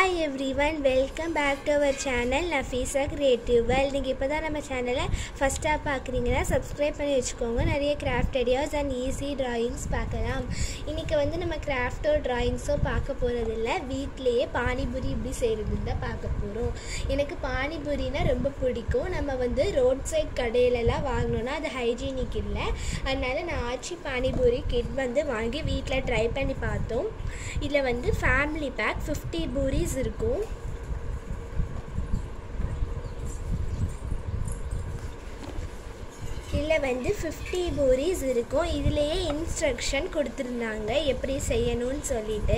hi everyone welcome back to our channel Nafeesa creative world நீங்கள் இப்போ தான் நம்ம சேனலை ஃபஸ்ட்டாக பார்க்குறீங்கன்னா சப்ஸ்கிரைப் பண்ணி வச்சுக்கோங்க நிறைய craft ideas and easy drawings பார்க்கலாம் இன்றைக்கி வந்து நம்ம கிராஃப்டோ ட்ராயிங்ஸோ பார்க்க போகிறதில்ல வீட்டிலேயே பானிபூரி இப்படி செய்கிறதுன்னு தான் பார்க்க போகிறோம் எனக்கு பானிபூரினா ரொம்ப பிடிக்கும் நம்ம வந்து ரோட் சைட் கடையிலலாம் வாங்கினோன்னா அது ஹைஜீனிக் இல்லை அதனால நான் ஆச்சி பானிபூரி கிட் வந்து வாங்கி வீட்டில் ட்ரை பண்ணி பார்த்தோம் இதில் வந்து ஃபேமிலி பேக் ஃபிஃப்டி பூரிஸ் இருக்கும் இதில் வந்து ஃபிஃப்டி பூரிஸ் இருக்கும் இதுலேயே இன்ஸ்ட்ரக்ஷன் கொடுத்துருந்தாங்க எப்படி செய்யணும்னு சொல்லிட்டு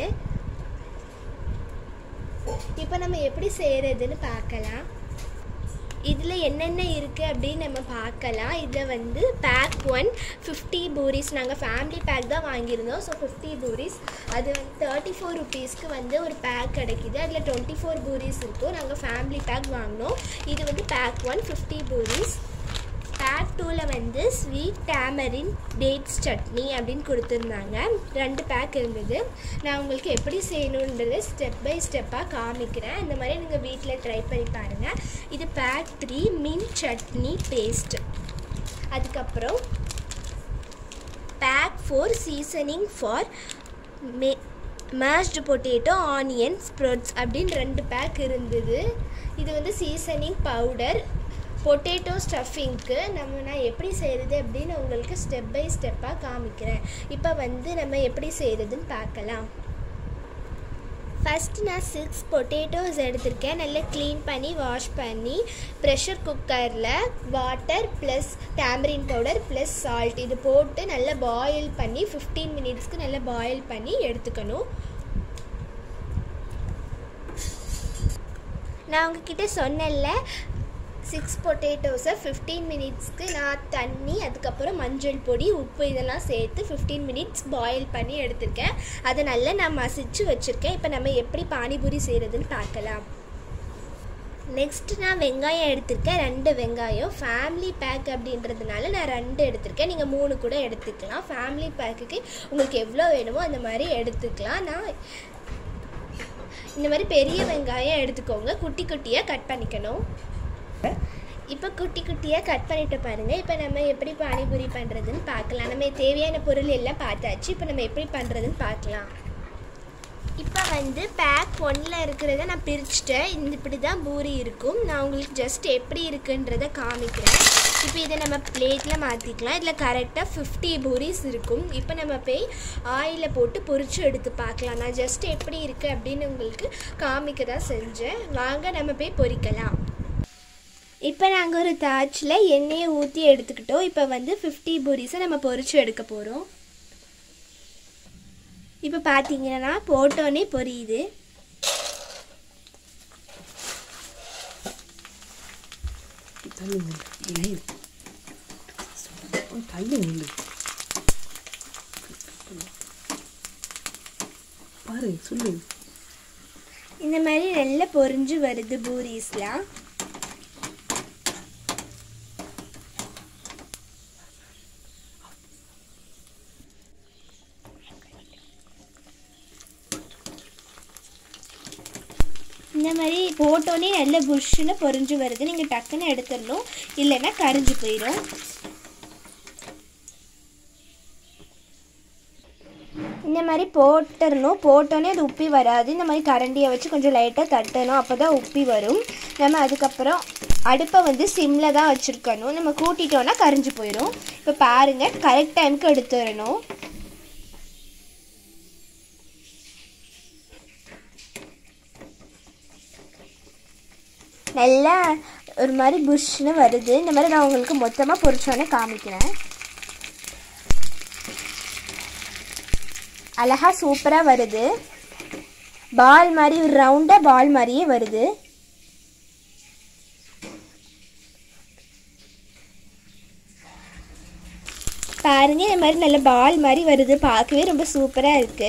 இப்போ நம்ம எப்படி செய்கிறதுன்னு பார்க்கலாம் இதில் என்னென்ன இருக்குது அப்படின்னு நம்ம பார்க்கலாம் இதில் வந்து பேக் ஒன் ஃபிஃப்டி பூரிஸ் நாங்கள் ஃபேமிலி பேக் தான் வாங்கியிருந்தோம் ஸோ ஃபிஃப்டி பூரிஸ் அது வந்து தேர்ட்டி ஃபோர் ருபீஸ்க்கு வந்து ஒரு பேக் கிடைக்கிது அதில் டுவெண்ட்டி ஃபோர் பூரிஸ் இருக்கும் நாங்கள் ஃபேமிலி பேக் வாங்கினோம் இது வந்து pack one fifty puris pack டூவில் வந்து ஸ்வீட் டேமரின் டேட்ஸ் சட்னி அப்படின்னு கொடுத்துருந்தாங்க ரெண்டு பேக் இருந்தது நான் உங்களுக்கு எப்படி செய்யணுன்றதை ஸ்டெப் பை ஸ்டெப்பாக காமிக்கிறேன் இந்த மாதிரி நீங்கள் வீட்டில் ட்ரை பண்ணி பாருங்கள் இது pack three mint chutney paste அதுக்கப்புறம் பேக் ஃபோர் சீசனிங் ஃபார் மே மேஷ்டு பொட்டேட்டோ ஆனியன் ஸ்ப்ரொட்ஸ் அப்படின்னு ரெண்டு பேக் இருந்தது இது வந்து சீசனிங் பவுடர் பொட்டேட்டோ ஸ்டஃபிங்க்கு நம்ம நான் எப்படி செய்கிறது அப்படின்னு உங்களுக்கு ஸ்டெப் பை ஸ்டெப்பாக காமிக்கிறேன் இப்போ வந்து நம்ம எப்படி செய்கிறதுன்னு பார்க்கலாம் ஃபஸ்ட் நான் சிக்ஸ் பொட்டேட்டோஸ் எடுத்திருக்கேன் நல்லா க்ளீன் பண்ணி வாஷ் பண்ணி ப்ரெஷர் குக்கரில் water plus tamarind powder plus salt இது போட்டு நல்லா பாயில் பண்ணி ஃபிஃப்டீன் மினிட்ஸ்க்கு நல்லா பாயில் பண்ணி எடுத்துக்கணும் நான் உங்ககிட்ட சொன்னேன்ல சிக்ஸ் பொட்டேட்டோஸை ஃபிஃப்டீன் மினிட்ஸ்க்கு நான் தண்ணி அதுக்கப்புறம் மஞ்சள் பொடி உப்பு இதெல்லாம் சேர்த்து ஃபிஃப்டீன் மினிட்ஸ் பாயில் பண்ணி எடுத்திருக்கேன் அதை நல்லா நான் மசிச்சு வச்சுருக்கேன் இப்போ நம்ம எப்படி பானிபூரி செய்கிறதுன்னு பார்க்கலாம் நெக்ஸ்ட் நான் வெங்காயம் எடுத்திருக்கேன் ரெண்டு வெங்காயம் ஃபேமிலி பேக் அப்படின்றதுனால நான் ரெண்டு எடுத்திருக்கேன் நீங்கள் மூணு கூட எடுத்துக்கலாம் ஃபேமிலி பேக்குக்கு உங்களுக்கு எவ்வளோ வேணுமோ அந்த மாதிரி எடுத்துக்கலாம் நான் இந்த மாதிரி பெரிய வெங்காயம் எடுத்துக்கோங்க குட்டி குட்டியாக கட் பண்ணிக்கணும் இப்போ குட்டி குட்டியாக கட் பண்ணிட்டு பாருங்கள் இப்போ நம்ம எப்படி பானிபூரி பண்ணுறதுன்னு பார்க்கலாம் நம்ம தேவையான பொருள் எல்லாம் பார்த்தாச்சு இப்போ நம்ம எப்படி பண்ணுறதுன்னு பார்க்கலாம் இப்போ வந்து பேக் ஒன்றில் இருக்கிறத நான் பிரிச்சுட்டேன் இந்த இப்படி தான் பூரி இருக்கும் நான் உங்களுக்கு ஜஸ்ட் எப்படி இருக்குன்றதை காமிக்கிறேன் இப்போ இதை நம்ம பிளேட்டில் மாற்றிக்கலாம் இதில் கரெக்டாக ஃபிஃப்டி பூரிஸ் இருக்கும் இப்போ நம்ம போய் ஆயிலில் போட்டு பொரிச்சு எடுத்து பார்க்கலாம் நான் ஜஸ்ட் எப்படி இருக்குது அப்படின்னு உங்களுக்கு காமிக்க தான் செஞ்சேன் வாங்க நம்ம போய் பொரிக்கலாம் இப்போ நாங்கள் ஒரு தாச்சில் எண்ணெயை ஊற்றி எடுத்துக்கிட்டோம் இப்போ வந்து ஃபிஃப்டி பூரிஸை நம்ம பொரிச்சு எடுக்க போகிறோம் இப்போ பார்த்தீங்கன்னா போட்டோன்னே பொரியுது தள்ளி நில்லு தள்ளி நில்லு பாரு சொல்லு இந்த மாதிரி நல்லா பொரிஞ்சு வருது பூரிஸ்லாம் இந்த மாதிரி போட்டோன்னே நல்ல புஷ்ஷுன்னு பொரிஞ்சு வருது நீங்கள் டக்குன்னு எடுத்துடணும் இல்லைன்னா கரிஞ்சு போயிடும் இந்த மாதிரி போட்டுடணும் போட்டோன்னே அது உப்பி வராது இந்த மாதிரி கரண்டியை வச்சு கொஞ்சம் லைட்டாக தட்டணும் அப்போ தான் உப்பி வரும் நம்ம அதுக்கப்புறம் அடுப்பை வந்து சிம்மில் தான் வச்சுருக்கணும் நம்ம கூட்டிட்டோன்னா கரிஞ்சு போயிடும் இப்போ பாருங்கள் கரெக்ட் டைமுக்கு எடுத்து வரணும் நல்லா ஒரு மாதிரி புஷ்னு வருது இந்த மாதிரி நான் உங்களுக்கு மொத்தமாக பொரிச்சோன்னே காமிக்கிறேன் அழகா சூப்பராக வருது பால் மாதிரி ஒரு ரவுண்டாக பால் மாதிரியே வருது பாருங்க இந்த மாதிரி நல்ல பால் மாதிரி வருது பார்க்கவே ரொம்ப சூப்பராக இருக்கு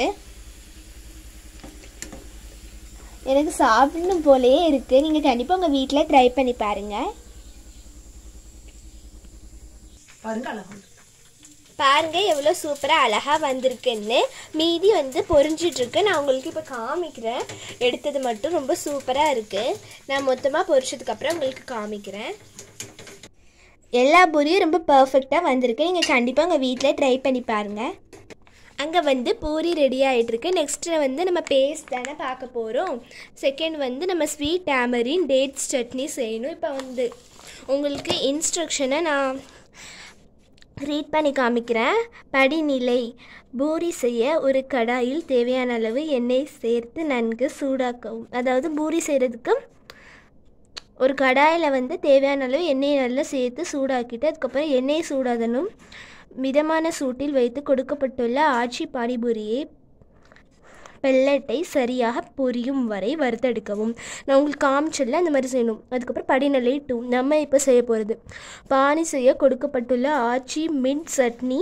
எனக்கு சாப்பிடணும் போலயே இருக்கு நீங்கள் கண்டிப்பாக உங்கள் வீட்டில் ட்ரை பண்ணி பாருங்கள் பாருங்க அழகா பாருங்க எவ்வளோ சூப்பராக அழகாக வந்திருக்குன்னு மீதி வந்து பொரிஞ்சிட்ருக்கு நான் உங்களுக்கு இப்போ காமிக்கிறேன் எடுத்தது மட்டும் ரொம்ப சூப்பராக இருக்குது நான் மொத்தமாக பொரிச்சதுக்கப்புறம் உங்களுக்கு காமிக்கிறேன் எல்லா பூரியும் ரொம்ப பர்ஃபெக்டாக வந்திருக்கு நீங்கள் கண்டிப்பாக உங்கள் வீட்டில் ட்ரை பண்ணி பாருங்கள் அங்கே வந்து பூரி ரெடி ஆகிட்டுருக்கு நெக்ஸ்ட்டு வந்து நம்ம பேஸ்ட் தானே பார்க்க போகிறோம் செகண்ட் வந்து நம்ம ஸ்வீட் டேமரின் டேட்ஸ் சட்னி செய்யணும் இப்போ வந்து உங்களுக்கு இன்ஸ்ட்ரக்ஷனை நான் ரீட் பண்ணி காமிக்கிறேன் படிநிலை பூரி செய்ய ஒரு கடாயில் தேவையான அளவு எண்ணெய் சேர்த்து நன்கு சூடாக்கவும் அதாவது பூரி செய்கிறதுக்கு ஒரு கடாயில் வந்து தேவையான அளவு எண்ணெயை நல்லா சேர்த்து சூடாக்கிட்டு அதுக்கப்புறம் எண்ணெய் சூடாதனும் மிதமான சூட்டில் வைத்து கொடுக்கப்பட்டுள்ள ஆச்சி பானிபூரியை பெல்லட்டை சரியாக பொரியும் வரை வறுத்தெடுக்கவும் நான் உங்களுக்கு காமிச்சல அந்த மாதிரி செய்யணும் அதுக்கப்புறம் படிநிலை டூ நம்ம இப்போ செய்ய போகிறது பானி செய்ய கொடுக்கப்பட்டுள்ள ஆச்சி மின்ட் சட்னி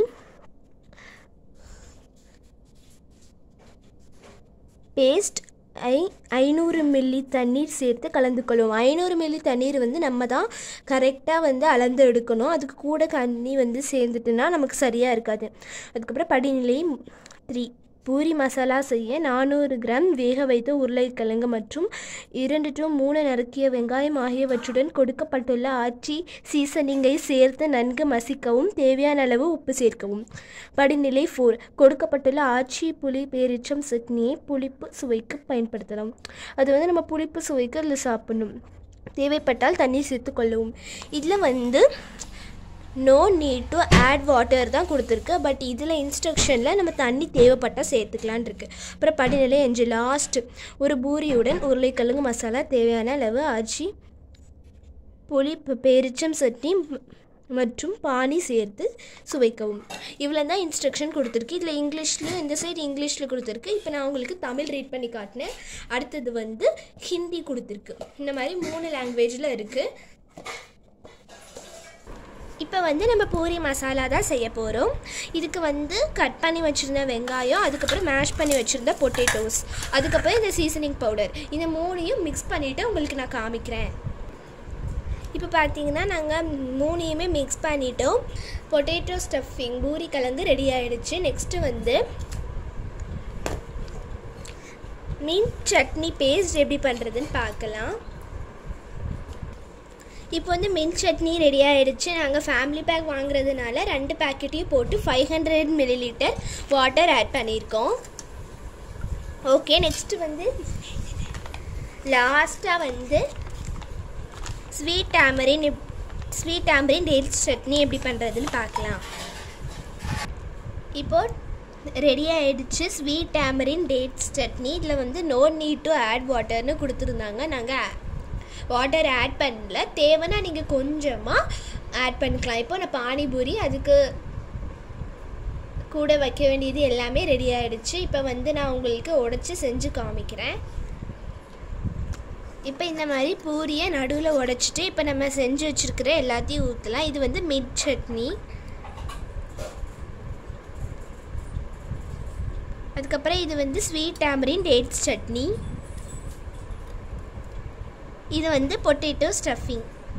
பேஸ்ட் ஐ ஐநூறு மில்லி தண்ணீர் சேர்த்து கலந்து கொள்ளுவோம் ஐநூறு மில்லி தண்ணீர் வந்து நம்ம தான் கரெக்டாக வந்து அளந்து எடுக்கணும் அதுக்கு கூட தண்ணி வந்து சேர்ந்துட்டுனா நமக்கு சரியாக இருக்காது அதுக்கப்புறம் படிநிலை த்ரீ பூரி மசாலா செய்ய நானூறு கிராம் வேக வைத்த உருளைக்கிழங்கு மற்றும் இரண்டு டு மூணு நறுக்கிய வெங்காயம் ஆகியவற்றுடன் கொடுக்கப்பட்டுள்ள ஆச்சி சீசனிங்கை சேர்த்து நன்கு மசிக்கவும் தேவையான அளவு உப்பு சேர்க்கவும் படிநிலை ஃபோர் கொடுக்கப்பட்டுள்ள ஆச்சி புளி பேரிச்சம் சட்னியை புளிப்பு சுவைக்கு பயன்படுத்தலாம் அது வந்து நம்ம புளிப்பு சுவைக்கு அதில் சாப்பிடணும் தேவைப்பட்டால் தண்ணீர் சேர்த்து கொள்ளவும் இதில் வந்து no need to add water தான் கொடுத்துருக்கு பட் இதில் இன்ஸ்ட்ரக்ஷனில் நம்ம தண்ணி தேவைப்பட்டால் சேர்த்துக்கலான் இருக்கு அப்புறம் படிநிலை அஞ்சு லாஸ்ட் ஒரு பூரியுடன் உருளைக்கிழங்கு மசாலா தேவையான அளவு ஆச்சி புளி ப- பேரிச்சம் சட்னி ம- மற்றும் பானி சேர்த்து சுவைக்கவும் இவ்வளோ தான் இன்ஸ்ட்ரக்ஷன் கொடுத்துருக்கு இதில் இங்கிலீஷ்லேயும் இந்த சைடு இங்கிலீஷில் கொடுத்துருக்கு இப்போ நான் உங்களுக்கு தமிழ் ரீட் பண்ணி காட்டினேன் அடுத்தது வந்து ஹிந்தி கொடுத்துருக்கு இந்த மாதிரி மூணு லாங்குவேஜில் இருக்குது இப்போ வந்து நம்ம பூரி மசாலா தான் செய்ய போகிறோம் இதுக்கு வந்து கட் பண்ணி வச்சுருந்த வெங்காயம் அதுக்கப்புறம் மேஷ் பண்ணி வச்சுருந்த பொட்டேட்டோஸ் அதுக்கப்புறம் இந்த சீசனிங் பவுடர் இந்த மூணையும் மிக்ஸ் பண்ணிவிட்டு உங்களுக்கு நான் காமிக்கிறேன் இப்போ பார்த்தீங்கன்னா நாங்கள் மூணையுமே மிக்ஸ் பண்ணிட்டோம் பொட்டேட்டோ ஸ்டஃபிங் பூரி கலந்து ரெடி ஆயிடுச்சு நெக்ஸ்ட்டு வந்து மீன் சட்னி பேஸ்ட் எப்படி பண்ணுறதுன்னு பார்க்கலாம் இப்போ வந்து மின்ட் சட்னி ரெடி ஆயிடுச்சு நாங்கள் ஃபேமிலி பேக் வாங்குறதுனால ரெண்டு பேக்கெட்டையும் போட்டு five hundred millilitre water add பண்ணியிருக்கோம் ஓகே நெக்ஸ்ட்டு வந்து லாஸ்ட்டாக வந்து sweet tamarind sweet tamarind dates chutney எப்படி பண்ணுறதுன்னு பார்க்கலாம் இப்போ ரெடி ஆயிடுச்சு ஸ்வீட் டேமரின் டேட்ஸ் சட்னி இதில் வந்து நோ நீட் டு ஆட் வாட்டர்னு கொடுத்துருந்தாங்க நாங்கள் வாட்டர் ஆட் பண்ணல தேவைன்னா நீங்கள் கொஞ்சமாக ஆட் பண்ணிக்கலாம் இப்போ நான் பானிபூரி அதுக்கு கூட வைக்க வேண்டியது எல்லாமே ரெடி ஆயிடுச்சு இப்போ வந்து நான் உங்களுக்கு உடச்சி செஞ்சு காமிக்கிறேன் இப்போ இந்த மாதிரி பூரியை நடுவில் உடைச்சிட்டு இப்போ நம்ம செஞ்சு வச்சுருக்கிற எல்லாத்தையும் ஊற்றலாம் இது வந்து மிட் சட்னி அதுக்கப்புறம் இது வந்து ஸ்வீட் டேமரின் டேட்ஸ் சட்னி இது வந்து பொட்டேட்டோ ஸ்டஃபிங்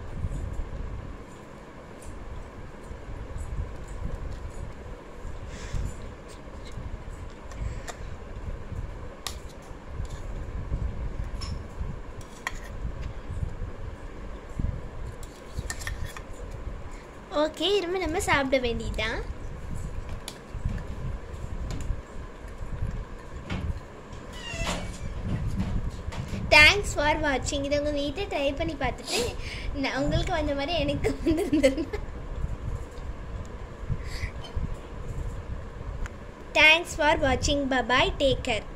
ஓகே இரும்ப நம்ம சாப்பிட வேண்டியதுதான் தேங்க்ஸ் ஃபார் வாட்சிங் இதை உங்கள் வீட்டில் ட்ரை பண்ணி பார்த்துட்டு நான் உங்களுக்கு வந்த மாதிரி எனக்கு வந்துருந்துருந்தா தேங்க்ஸ் ஃபார் வாட்சிங் பபாய் டேக் கேர்